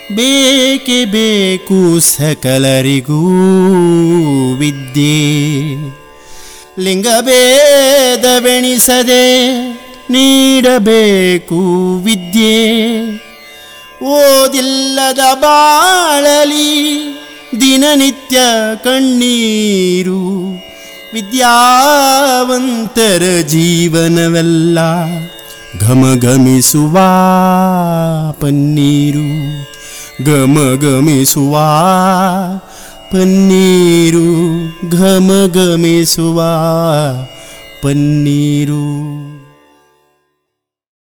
ಬೇಕೇ ಬೇಕು ಸಕಲರಿಗೂ ವಿದ್ಯೆ ಲಿಂಗಭೇದವೆಣಿಸದೆ ನೀಡಬೇಕು ವಿದ್ಯೆ ಓದಿಲ್ಲದ ಬಾಳಲಿ ದಿನನಿತ್ಯ ಕಣ್ಣೀರು ವಿದ್ಯಾವಂತರ ಜೀವನವೆಲ್ಲ ಘಮಘಮಿಸುವ ಪನ್ನೀರು ಘಮಘಮಿಸುವ ಪನ್ನೀರು ಘಮಘಮಿಸುವ ಪನ್ನೀರು